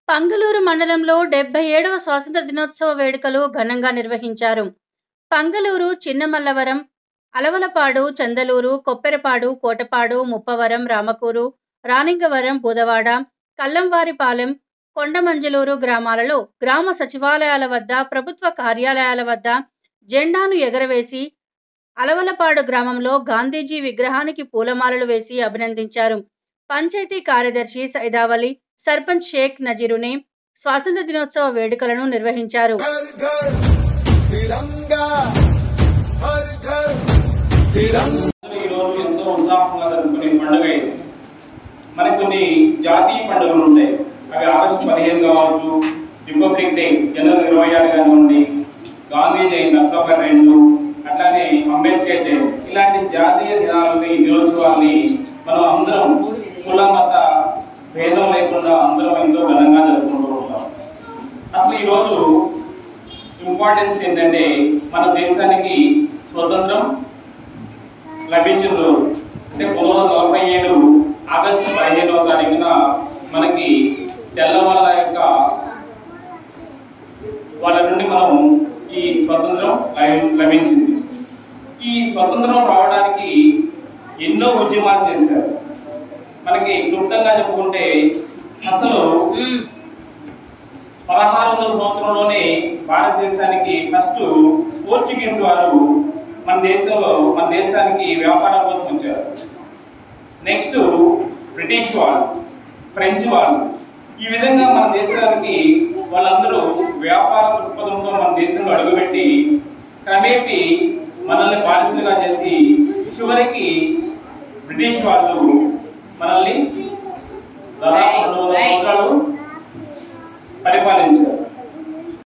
పంగలూరు మండలంలో డెబ్బై ఏడవ స్వాతంత్ర దినోత్సవ వేడుకలు ఘనంగా నిర్వహించారు పంగలూరు చిన్నమల్లవరం అలవలపాడు చందలూరు కొప్పెరపాడు కోటపాడు ముప్పవరం రామకూరు రానింగవరం బుధవాడ కల్లంవారిపాలెం కొండమంజలూరు గ్రామాలలో గ్రామ సచివాలయాల వద్ద ప్రభుత్వ కార్యాలయాల వద్ద జెండాను ఎగరవేసి అలవలపాడు గ్రామంలో గాంధీజీ విగ్రహానికి పూలమాలలు వేసి అభినందించారు పంచాయతీ కార్యదర్శి సైదావలి సర్పంచ్ షేక్ నజీరునే స్వాతంత్ర దినోత్సవ వేడుకలను నిర్వహించారు घर घर तिरंगा हर घर तिरंगा ఈ రోజు ఎంతో ఉత్సాహంగా జరుపుకునే పండుగ ఇది మనకు కొన్ని జాతీయ పండుగలు ఉంటాయి అవి ఆగస్టు పదిహేను కావచ్చు రిపబ్లిక్ డే జనవరి ఇరవై ఆరు కానివ్వండి గాంధీ జయంతి అక్టోబర్ రెండు అట్లానే అంబేద్కర్ డే ఇలాంటి జాతీయ దినాలని దినోత్సవాల్ని మనం అందరం కుల మత భేదం లేకుండా అందరం ఎంతో ఘనంగా జరుపుకుంటూ ఉంటాం అసలు ఈరోజు ఇంపార్టెన్స్ ఏంటంటే మన దేశానికి స్వతంత్రం లభించిన రోజు అంటే పంతొమ్మిది వందల నలభై ఏడు ఆగస్టు పదిహేనవ తారీఖున మనకి తెల్లవాళ్ళ యొక్క వాళ్ళ నుండి మనం ఈ స్వతంత్రం లభి- లభించింది ఈ స్వతంత్రం రావడానికి ఎన్నో ఉద్యమాలు చేశారు మనకి క్లుప్తంగా చెప్పుకుంటే అసలు పదహారు వందల సంవత్సరంలోనే భారతదేశానికి ఫస్ట్ పోర్చుగీస్ వారు మన దేశంలో మన దేశానికి వ్యాపారం కోసం వచ్చారు నెక్స్ట్ బ్రిటిష్ వాళ్ళు ఫ్రెంచ్ వాళ్ళు ఈ విధంగా మన దేశానికి వాళ్ళందరూ వ్యాపార దృక్పథంతో మన దేశంలో అడుగుపెట్టి క్రమేపీ మనల్ని బానిసలుగా చేసి చివరికి బ్రిటిష్ వాళ్ళు మనల్ని దాదాపు రెండు వందల సంవత్సరాలు పరిపాలించారు